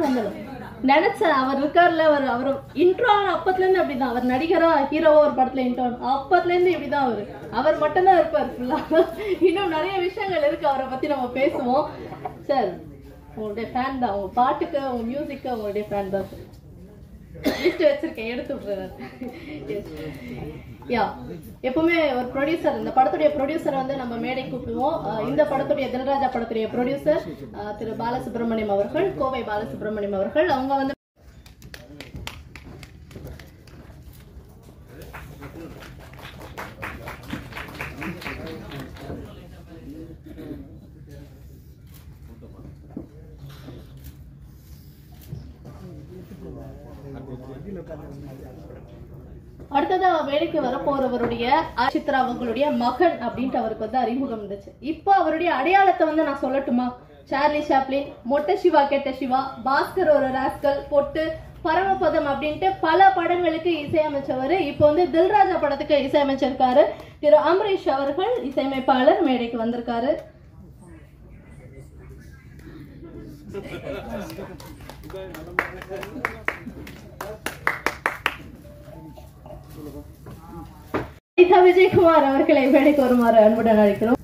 வந்தணும் நினைச்சேன் அவர் இருக்கார்ல அவர் அவர் இன்ட்ரோ ஆன அப்பத்துல இருந்து அப்படிதான் அவர் நடிகரா ஹீரோவா ஒரு படத்துல இன்ட்ரோ அப்பத்துல இருந்து இப்படிதான் அவர் அவர் மட்டும்தான் இருப்பார் ஃபுல்லா இன்னும் நிறைய விஷயங்கள் இருக்கு அவரை பத்தி நம்ம பேசுவோம் சார் உங்களுடைய ஃபேன் தான் உங்க பாட்டுக்கு உங்க மியூசிக்கு உங்களுடைய ஃபேன் தான் சார் லிஸ்ட் வச்சிருக்கேன் எடுத்து விட்டுறேன் யா எப்பவுமே ஒரு ப்ரொடியூசர் இந்த படத்துடைய ப்ரொடியூசர் வந்து நம்ம மேடை கூப்பிடுவோம் அஹ் இந்த படத்துடைய தில்ராஜா படத்துடைய ப்ரொடியூசர் திரு பாலசுப்ரமணியம் அவர்கள் கோவை பாலசுப்ரமணியம் அவர்கள் அவங்க வந்து அடுத்ததா வேலைக்கு வரப்போறவருடைய சித்ரா அவங்களுடைய மகன் அப்படின்ட்டு அவருக்கு வந்து அறிமுகம் இருந்துச்சு இப்போ அவருடைய அடையாளத்தை வந்து நான் சொல்லட்டுமா சார்லி சாப்ளின் மொட்டை சிவா கெட்ட சிவா பாஸ்கர் ஒரு ராஸ்கல் பொட்டு பரமபதம் அப்படின்ட்டு பல படங்களுக்கு இசையமைச்சவர் இப்போ வந்து தில்ராஜா படத்துக்கு இசையமைச்சிருக்காரு திரு அம்பரீஷ் அவர்கள் இசையமைப்பாளர் மேடைக்கு வந்திருக்காரு அனிதா விஜயகுமார் அவர்களை மேடைக்கு வருமாறு அன்புடன் அழைக்கிறோம்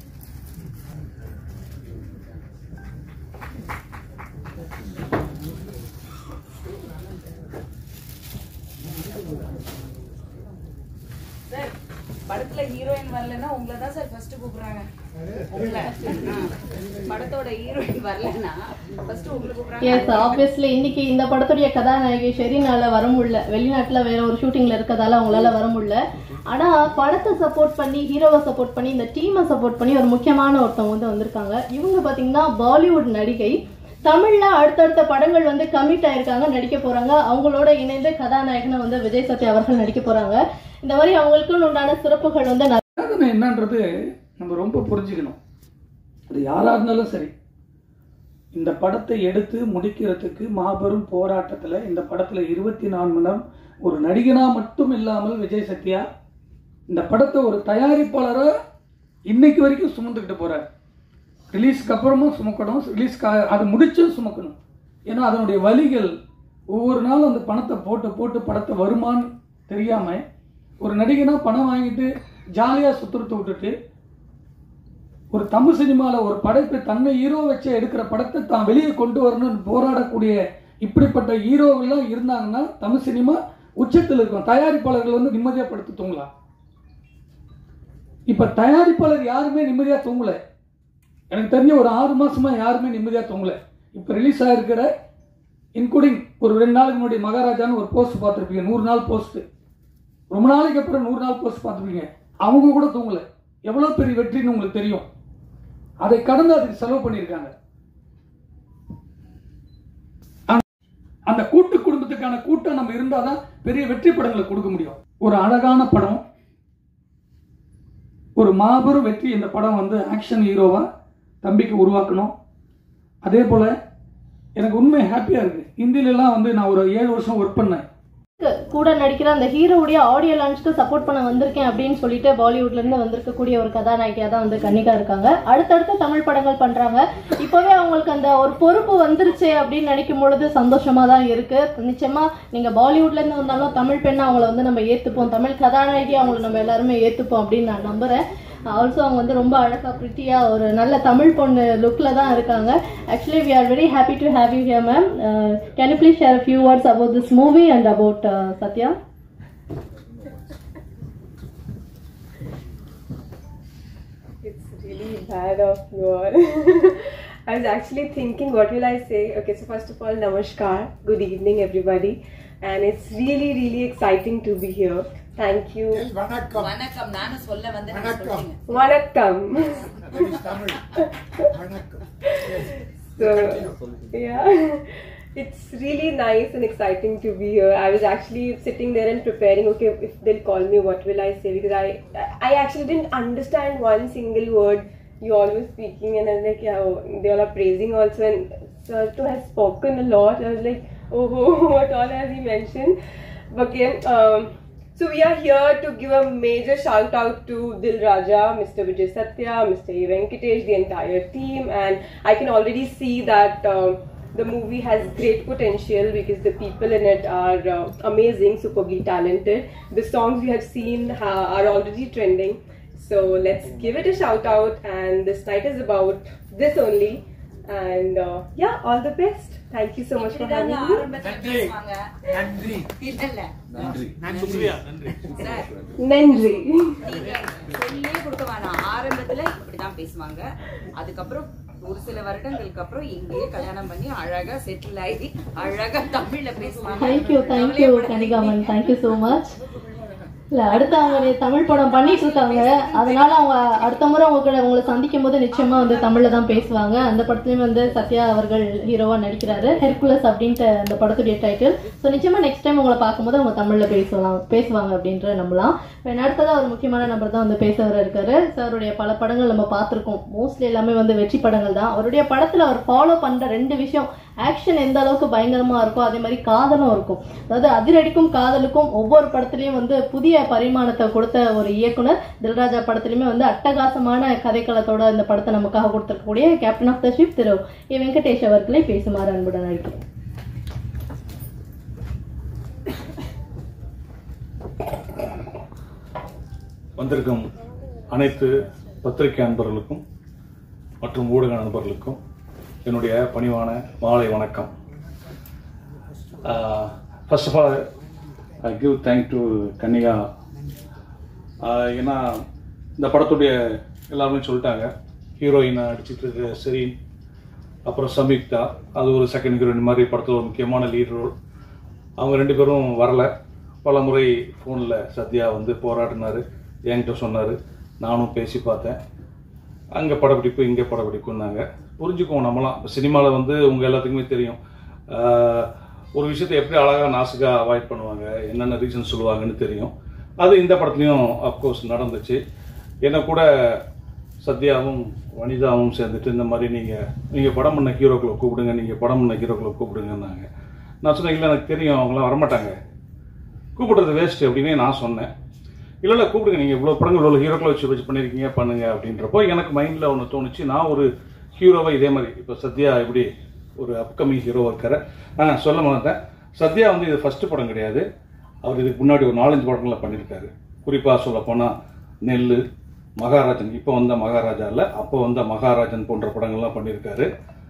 சார் படத்துல ஹீரோயின் வரலன்னா உங்களை தான் சார் ஃபர்ஸ்ட் கூப்பிடுறாங்க உங்களை ஆ. படத்தோட ஹீரோயின் வரலன்னா ஃபர்ஸ்ட் உங்களை கூப்பிடுறாங்க எஸ் ஆப்வியஸ்லி இன்னைக்கு இந்த படத்துடைய கதாநாயகி ஷெரினால வர முடியல வெளிநாட்டுல வேற ஒரு ஷூட்டிங்ல இருக்கதால அவங்களால வர முடியல ஆனா படத்தை சப்போர்ட் பண்ணி ஹீரோவை சப்போர்ட் பண்ணி இந்த டீமை சப்போர்ட் பண்ணி ஒரு முக்கியமான ஒருத்தவங்க வந்து வந்திருக்காங்க இவங்க பாத்தீங்கன்னா பாலிவுட் நடிகை தமிழ்ல அடுத்தடுத்த படங்கள் வந்து கமிட் ஆயிருக்காங்க நடிக்க போறாங்க அவங்களோட இணைந்து கதாநாயகனை வந்து விஜய் சத்யா அவர்கள் நடிக்க போறாங்க இந்த மாதிரி அவங்களுக்குன்னு உண்டான சிறப்புகள் வந்து நிறைய சாதனை என்னன்றது நம்ம ரொம்ப புரிஞ்சுக்கணும் அது யாரா இருந்தாலும் சரி இந்த படத்தை எடுத்து முடிக்கிறதுக்கு மாபெரும் போராட்டத்தில் இந்த படத்தில் இருபத்தி நாலு மணி நேரம் ஒரு நடிகனா மட்டும் இல்லாமல் விஜய் சத்யா இந்த படத்தை ஒரு தயாரிப்பாளராக இன்னைக்கு வரைக்கும் சுமந்துக்கிட்டு போறார் ரிலீஸ்க்கு அப்புறமும் சுமக்கணும் ரிலீஸ்க்கு அது முடிச்சும் சுமக்கணும் ஏன்னா அதனுடைய வழிகள் ஒவ்வொரு நாளும் அந்த பணத்தை போட்டு போட்டு படத்தை வருமான்னு தெரியாம ஒரு நடிகனா பணம் வாங்கிட்டு ஜாலியாக சுத்துறத விட்டுட்டு ஒரு தமிழ் சினிமாவில் ஒரு படைப்பை தன்னை ஹீரோ வச்சு எடுக்கிற படத்தை தான் வெளியே கொண்டு வரணும்னு போராடக்கூடிய இப்படிப்பட்ட ஹீரோவெல்லாம் இருந்தாங்கன்னா தமிழ் சினிமா உச்சத்தில் இருக்கும் தயாரிப்பாளர்கள் வந்து நிம்மதியாக படுத்து தூங்கலாம் இப்போ தயாரிப்பாளர் யாருமே நிம்மதியாக தூங்கல எனக்கு தெரிஞ்ச ஒரு ஆறு மாசமா யாருமே நிம்மதியாக தூங்கல இப்போ ரிலீஸ் ஆகிருக்கிற இன்க்ளூடிங் ஒரு ரெண்டு நாளுக்கு முன்னாடி மகாராஜான்னு ஒரு போஸ்ட் பார்த்துருப்பீங்க நூறு நாள் போஸ்ட் ரொம்ப நாளைக்கு அப்புறம் நூறு நாள் போஸ்ட் பார்த்துருப்பீங்க அவங்க கூட தூங்கல எவ்வளோ பெரிய வெற்றின்னு உங்களுக்கு தெரியும் அதை கடந்து அதுக்கு செலவு பண்ணியிருக்காங்க ஆனா, அந்த கூட்டு குடும்பத்துக்கான கூட்டம் நம்ம இருந்தாதான் பெரிய வெற்றி படங்களை கொடுக்க முடியும் ஒரு அழகான படம் ஒரு மாபெரும் வெற்றி இந்த படம் வந்து ஆக்ஷன் ஹீரோவா தம்பிக்கு உருவாக்கணும் அதே போல எனக்கு உண்மை ஹாப்பியா இருக்கு ஹிந்திலெல்லாம் வந்து நான் ஒரு ஏழு வருஷம் ஒர்க் பண்ணேன் கூட நடிக்கிற அந்த ஹீரோவுடைய ஆடியோ லான்ச்க்கு சப்போர்ட் பண்ண வந்திருக்கேன் அப்படின்னு சொல்லிட்டு பாலிவுட்ல இருந்து வந்திருக்கக்கூடிய ஒரு கதாநாயகியா தான் வந்து கன்னிகா இருக்காங்க அடுத்தடுத்து தமிழ் படங்கள் பண்றாங்க இப்பவே அவங்களுக்கு அந்த ஒரு பொறுப்பு வந்துருச்சு அப்படின்னு நினைக்கும் பொழுது சந்தோஷமா தான் இருக்கு நிச்சயமா நீங்க பாலிவுட்ல இருந்து வந்தாலும் தமிழ் பெண்ணா அவங்கள வந்து நம்ம ஏத்துப்போம் தமிழ் கதாநாயகி அவங்கள நம்ம எல்லாருமே ஏத்துப்போம் அப்படின்னு நான் நம்புறேன் ஆல்சோ அவங்க வந்து ரொம்ப அழகா பிரிட்டியா ஒரு நல்ல தமிழ் பொண்ணு லுக்ல தான் இருக்காங்க actually we are very happy to have you here ma'am can you please share few words about this movie and about Sathya It's really bad of your. I was actually thinking, what will I say? Okay, so first of all, namaskar. Good evening, everybody. And it's really, really exciting to be here. Thank you. வணக்கம் வணக்கம் நானும் சொல்ல வந்து நீங்க வணக்கம். சொல்றீங்க Vanakkam. That is Tamil. வணக்கம் Yes. So, Continue. yeah, it's really nice and exciting to be here. I was actually sitting there and preparing. Okay, if they'll call me, what will I say? Because I, I actually didn't understand one single word you all were speaking, and I was like, yeah, oh, they all are praising also. And Sir to have spoken a lot. I was like, oh, what all has he mentioned? Okay. Um, so we are here to give a major shout out to Dil Raja, Mr. Vijay Satya, Mr. A. Venkatesh, the entire team, and I can already see that um, the movie has great potential because the people in it are uh, amazing, superbly talented. The songs we have seen uh, are already trending. So let's give it a shout out. And this night is about this only. And uh, yeah, all the best. Thank you so much for இப்படிதாங்க having me. ஆரம்பத்துல நன்றி. பேசுவாங்க நன்றி இல்ல இல்ல நன்றி sir Nandri. நீங்க சொல்லியே கொடுக்க வேணாம் ஆரம்பத்துல இப்படிதான் பேசுவாங்க அதுக்கப்புறம் ஒரு சில வருடங்களுக்கு அப்புறம் இங்கேயே கல்யாணம் பண்ணி அழகா செட்டில் ஆகி அழகா தமிழ்ல பேசுவாங்க தேங்க்யூ தேங்க்யூ கனிகாமன் தேங்க்யூ ஸோ மச் இல்ல அடுத்து அவங்க நே- தமிழ் படம் பண்ணிட்டு இருக்காங்க அதனால அவங்க அடுத்த முறை உங்க கூட உங்களை சந்திக்கும் போது நிச்சயமா வந்து தமிழ்ல தான் பேசுவாங்க அந்த படத்துலயும் வந்து சத்யா அவர்கள் ஹீரோவா நடிக்கிறாரு ஹெர்குலஸ் அப்படின்ட்டு அந்த படத்துடைய டைட்டில் ஸோ நிச்சயமா நெக்ஸ்ட் டைம் உங்களை பார்க்கும்போது அவங்க தமிழ்ல பேசலாம் பேசுவாங்க அப்படின்ற நம்பலாம் இப்போ அடுத்ததா ஒரு முக்கியமான நபர் தான் வந்து பேச வர இருக்காரு சாருடைய பல படங்கள் நம்ம பார்த்துருக்கோம் மோஸ்ட்லி எல்லாமே வந்து வெற்றி படங்கள் தான் அவருடைய படத்துல அவர் ஃபாலோ பண்ற ரெண்டு விஷயம் ஆக்ஷன் எந்த அளவுக்கு பயங்கரமா இருக்கோ அதே மாதிரி காதலும் இருக்கும் அதாவது அதிரடிக்கும் காதலுக்கும் ஒவ்வொரு படத்துலயும் வந்து புதிய பரிமாணத்தை கொடுத்த ஒரு இயக்குனர் தில்ராஜா படத்துலயுமே வந்து அட்டகாசமான கதைக்களத்தோட இந்த படத்தை நமக்காக கொடுத்திருக்கக்கூடிய கேப்டன் ஆஃப் த ஷிப் திரு ஏ வெங்கடேஷ் அவர்களை பேசுமாறு அன்புடன் அழைக்கிறேன் வந்திருக்கும் அனைத்து பத்திரிகை அன்பர்களுக்கும் மற்றும் ஊடக நண்பர்களுக்கும் என்னுடைய பணிவான மாலை வணக்கம் first of all I give thank to Kanika ah ஏன்னா இந்த படத்துடைய எல்லாருமே சொல்லிட்டாங்க ஹீரோயினை அடிச்சிட்டு இருக்க செரீன் அப்புறம் சம்யுக்தா அது ஒரு செகண்ட் ஹீரோயின் மாதிரி படத்தில் ஒரு முக்கியமான லீட் ரோல் அவங்க ரெண்டு பேரும் வரல பல முறை ஃபோனில் சத்யா வந்து போராடினாரு என்கிட்ட சொன்னார் நானும் பேசி பார்த்தேன் அங்கே படப்பிடிப்பு இங்கே படப்பிடிப்புன்னாங்க புரிஞ்சுக்குவோம் நம்மளாம் சினிமாவில் வந்து உங்கள் எல்லாத்துக்குமே தெரியும் ஆஹ், ஒரு விஷயத்தை எப்படி அழகாக நாசுக்காக அவாய்ட் பண்ணுவாங்க என்னென்ன ரீசன் சொல்லுவாங்கன்னு தெரியும் அது இந்த படத்துலையும் அப்கோர்ஸ் நடந்துச்சு என்ன கூட சத்யாவும் வனிதாவும் சேர்ந்துட்டு இந்த மாதிரி நீங்கள் நீங்கள் படம் பண்ண ஹீரோக்களை கூப்பிடுங்க நீங்கள் படம் பண்ண ஹீரோக்களை கூப்பிடுங்கன்னாங்க நான் சொன்னேன் இல்லை எனக்கு தெரியும் அவங்களாம் வரமாட்டாங்க கூப்பிடுறது வேஸ்ட் அப்படின்னு நான் சொன்னேன் இல்லை இல்லை கூப்பிடுங்க நீங்கள் இவ்வளோ படங்கள் இவ்வளோ ஹீரோக்களை வச்சு வச்சு பண்ணியிருக்கீங்க பண்ணுங்க அப்படின்றப்போ எனக்கு மைண்டில் ஒன்று தோணுச்சு நான் ஒரு ஹீரோவை இதே மாதிரி இப்போ சத்யா எப்படி ஒரு அப்கமிங் ஹீரோவாக இருக்காரு ஆ சொல்ல மாட்டேன் சத்யா வந்து இது ஃபஸ்ட்டு படம் கிடையாது அவர் இதுக்கு முன்னாடி ஒரு நாலஞ்சு படங்களை பண்ணியிருக்காரு குறிப்பாக சொல்ல போனால் நெல் மகாராஜன் இப்போ வந்த மகாராஜா இல்லை அப்போ வந்த மகாராஜன் போன்ற படங்கள்லாம் பண்ணியிருக்காரு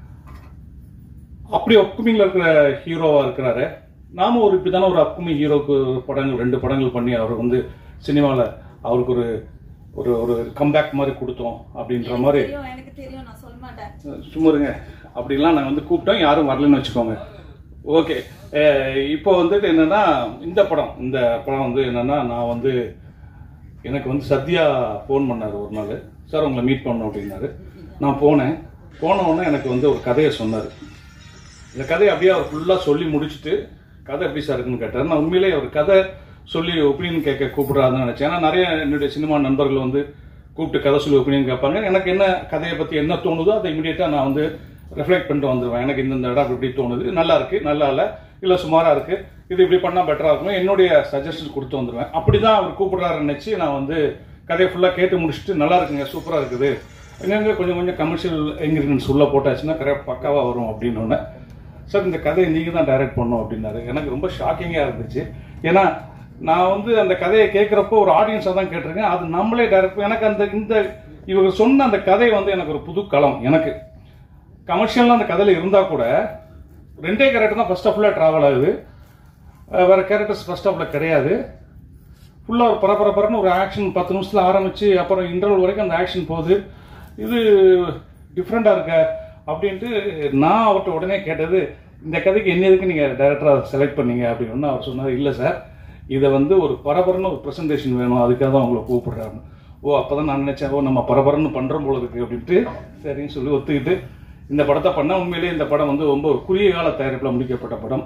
அப்படி அப்கமிங்ல இருக்கிற ஹீரோவா இருக்கிறாரு நாம ஒரு இப்படிதானே ஒரு அப்கமிங் ஹீரோக்கு படங்கள் ரெண்டு படங்கள் பண்ணி அவர் வந்து சினிமாவில் அவருக்கு ஒரு ஒரு ஒரு கம்பேக் மாதிரி கொடுத்தோம் அப்படின்ற மாதிரி தெரியும் எனக்கு தெரியும் நான் சொல்ல மாட்டேன் சும்மா இருங்க அப்படிலாம் நாங்கள் வந்து கூப்பிட்டோம் யாரும் வரலன்னு வச்சுக்கோங்க ஓகே இப்போ வந்துட்டு என்னன்னா இந்த படம் இந்த படம் வந்து என்னன்னா நான் வந்து எனக்கு வந்து சத்யா ஃபோன் பண்ணார் ஒரு நாள் சார் உங்களை மீட் பண்ணணும் அப்படின்னாரு நான் போனேன் போன உடனே எனக்கு வந்து ஒரு கதையை சொன்னார் இந்த கதையை அப்படியே அவர் ஃபுல்லாக சொல்லி முடிச்சுட்டு கதை எப்படி சார் இருக்குன்னு கேட்டார் நான் உண்மையிலேயே அவர் கதை சொல்லி ஒப்பீனியன் கேட்க கூப்பிடாதுன்னு நினச்சேன் ஏன்னா நிறைய என்னுடைய சினிமா நண்பர்கள் வந்து கூப்பிட்டு கதை சொல்லி ஒப்பீனியன் கேட்பாங்க எனக்கு என்ன கதையை பற்றி என்ன தோணுதோ அதை இமீடியட்டாக நான் வந்து ரிஃப்ளெக்ட் பண்ணிட்டு வந்துடுவேன் எனக்கு இந்த இந்த இடம் இப்படி தோணுது நல்லா இருக்கு நல்லா இல்லை இல்லை சுமாராக இருக்கு இது இப்படி பண்ணால் பெட்டராக இருக்கும் என்னுடைய சஜஷன் கொடுத்து வந்துடுவேன் அப்படி தான் அவர் கூப்பிடுறாருன்னு நினச்சி நான் வந்து கதையை ஃபுல்லாக கேட்டு முடிச்சுட்டு நல்லா இருக்குங்க சூப்பராக இருக்குது எங்கெங்க கொஞ்சம் கொஞ்சம் கமர்ஷியல் இன்கிரீடியன்ஸ் உள்ளே போட்டாச்சுன்னா கரெக்ட் பக்காவாக வரும் அப்படின்னு ஒன்று சார் இந்த கதையை நீங்கள் தான் டைரக்ட் பண்ணணும் அப்படின்னாரு எனக்கு ரொம்ப ஷாக்கிங்காக இருந்துச்சு ஏன்னா நான் வந்து அந்த கதையை கேட்குறப்போ ஒரு ஆடியன்ஸாக தான் கேட்டிருக்கேன் அது நம்மளே டைரக்ட் எனக்கு அந்த இந்த இவங்க சொன்ன அந்த கதை வந்து எனக்கு ஒரு புது களம் எனக்கு கமர்ஷியலாக அந்த கதையில் இருந்தால் கூட ரெண்டே கேரக்டர் தான் ஃபர்ஸ்ட் ஆஃப்ல ட்ராவல் ஆகுது அஹ் வேற கேரக்டர்ஸ் ஃபர்ஸ்ட் ஆஃப்ல கிடையாது ஃபுல்லாக ஒரு பரபரப்பரன்னு ஒரு ஆக்ஷன் பத்து நிமிஷத்தில் ஆரம்பிச்சு அப்புறம் இன்டர்வல் வரைக்கும் அந்த ஆக்ஷன் போகுது இது டிஃப்ரெண்டாக இருக்க அப்படின்ட்டு நான் அவர்கிட்ட உடனே கேட்டது இந்த கதைக்கு என்ன எதுக்கு நீங்கள் டைரக்டராக செலக்ட் பண்ணீங்க அப்படின்னு அவர் சொன்னார் இல்லை சார் இதை வந்து ஒரு பரபரன்னு ஒரு ப்ரெசன்டேஷன் வேணும் அதுக்காக தான் உங்களை கூப்பிடுறாரு ஓ அப்போ தான் நான் நினச்சேன் ஓ நம்ம பரபரன்னு பண்ணுறோம் போல இருக்கு அப்படின்ட்டு சரின்னு சொல்லி ஒத்துக்கிட்டு இந்த படத்தை பண்ண உண்மையிலேயே இந்த படம் வந்து ரொம்ப ஒரு குறுகிய கால தயாரிப்பில் முடிக்கப்பட்ட படம்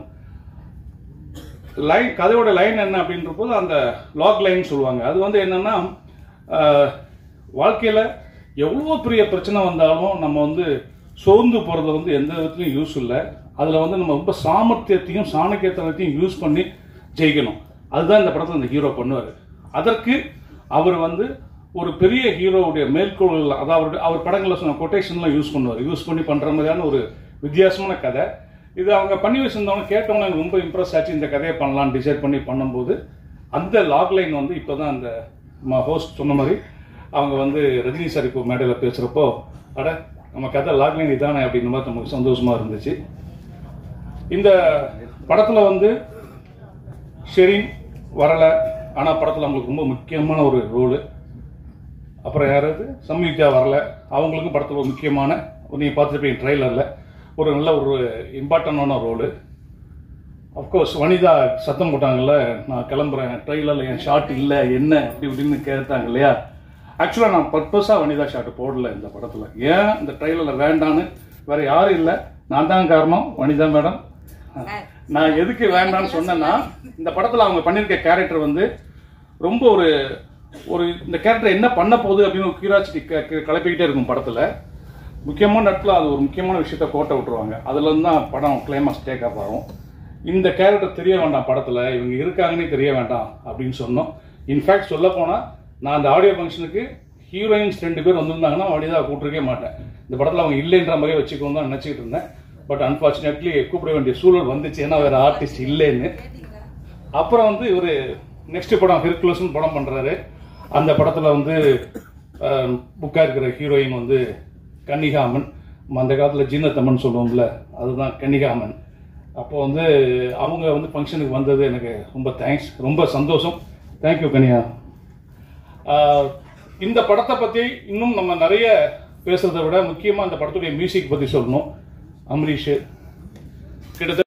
லைன் கதையோட லைன் என்ன அப்படின்ற போது அந்த லாக் லைன் சொல்லுவாங்க அது வந்து என்னன்னா ஆஹ், வாழ்க்கையில எவ்வளோ பெரிய பிரச்சனை வந்தாலும் நம்ம வந்து சோர்ந்து போறது வந்து எந்த விதத்துலையும் யூஸ் இல்லை அதுல வந்து நம்ம ரொம்ப சாமர்த்தியத்தையும் சாணக்கியத்தனத்தையும் யூஸ் பண்ணி ஜெயிக்கணும் அதுதான் இந்த படத்தில் இந்த ஹீரோ பண்ணுவார் அதற்கு அவர் வந்து ஒரு பெரிய ஹீரோவுடைய மேற்கோள்கள் அதாவது அவர் படங்களில் சொன்ன கொட்டேஷன்லாம் யூஸ் பண்ணுவார் யூஸ் பண்ணி பண்ற மாதிரியான ஒரு வித்தியாசமான கதை இது அவங்க பண்ணி வச்சிருந்தவங்க கேட்டவங்க எனக்கு ரொம்ப இம்ப்ரெஸ் ஆச்சு இந்த கதையை பண்ணலாம்னு டிசைட் பண்ணி பண்ணும்போது அந்த லாக் லைன் வந்து இப்போ தான் அந்த ஹோஸ்ட் சொன்ன மாதிரி அவங்க வந்து ரஜினி சார் இப்போ மேடையில் பேசுகிறப்போ அட நம்ம கதை லாக் லைன் இதானே அப்படின்ற மாதிரி நமக்கு சந்தோஷமாக இருந்துச்சு இந்த படத்தில் வந்து ஷெரீன் வரலை ஆனால் படத்தில் அவங்களுக்கு ரொம்ப முக்கியமான ஒரு ரோலு அப்புறம் யாராவது சம்யுக்தா வரல அவங்களுக்கும் படத்தில் ஒரு முக்கியமான நீங்கள் பார்த்துருப்பீங்க ட்ரெய்லரில் ஒரு நல்ல ஒரு இம்பார்ட்டண்டான ரோலு அஃப்கோர்ஸ் வனிதா சத்தம் போட்டாங்கல்ல நான் கிளம்புறேன் ட்ரெய்லரில் என் ஷாட் இல்லை என்ன அப்படி இப்படின்னு கேட்டாங்க இல்லையா ஆக்சுவலாக நான் பர்பஸாக வனிதா ஷாட் போடல இந்த படத்தில் ஏன் இந்த ட்ரெய்லரில் வேண்டான்னு வேற யாரும் இல்லை நான் தான் காரணம் வனிதா மேடம் நான் எதுக்கு வேண்டாம்னு சொன்னேன்னா இந்த படத்தில் அவங்க பண்ணியிருக்க கேரக்டர் வந்து ரொம்ப ஒரு ஒரு இந்த கேரக்டர் என்ன பண்ண போகுது அப்படின்னு ஒரு கியூரியாசிட்டி கிளப்பிக்கிட்டே இருக்கும் படத்தில் முக்கியமான இடத்துல அது ஒரு முக்கியமான விஷயத்த கோட்டை விட்டுருவாங்க அதுல இருந்து தான் படம் கிளைமாக்ஸ் டேக் ஆஃப் ஆகும் இந்த கேரக்டர் தெரிய வேண்டாம் படத்தில் இவங்க இருக்காங்கன்னே தெரிய வேண்டாம் அப்படின்னு சொன்னோம் இன்ஃபேக்ட் சொல்ல போனால் நான் அந்த ஆடியோ ஃபங்க்ஷனுக்கு ஹீரோயின்ஸ் ரெண்டு பேர் வந்திருந்தாங்கன்னா வழிதாக கூப்பிட்டுருக்கே மாட்டேன் இந்த படத்தில் அவங்க இல்லைன்ற மாதிரியே வச்சுக்கணும் தான் நினச்சிக்கிட்டு இருந்தேன் பட் அன்ஃபார்ச்சுனேட்லி கூப்பிட வேண்டிய சூழல் வந்துச்சு ஏன்னா வேறு ஆர்டிஸ்ட் இல்லைன்னு அப்புறம் வந்து இவர் நெக்ஸ்ட் படம் ஹெர்குலஸ்னு படம் பண்ணுறாரு அந்த படத்தில் வந்து புக்காக இருக்கிற ஹீரோயின் வந்து கன்னிகாமன் நம்ம அந்த காலத்தில் ஜீனத்தம்மன் சொல்லுவோம்ல அதுதான் கன்னிகாமன் அப்போ வந்து அவங்க வந்து ஃபங்க்ஷனுக்கு வந்தது எனக்கு ரொம்ப தேங்க்ஸ் ரொம்ப சந்தோஷம் தேங்க்யூ கன்னியா ஆஹ் இந்த படத்தை பற்றி இன்னும் நம்ம நிறைய பேசுறதை விட முக்கியமாக இந்த படத்துடைய மியூசிக் பற்றி சொல்லணும் அம்ரீஷ் கிட்டத்தட்ட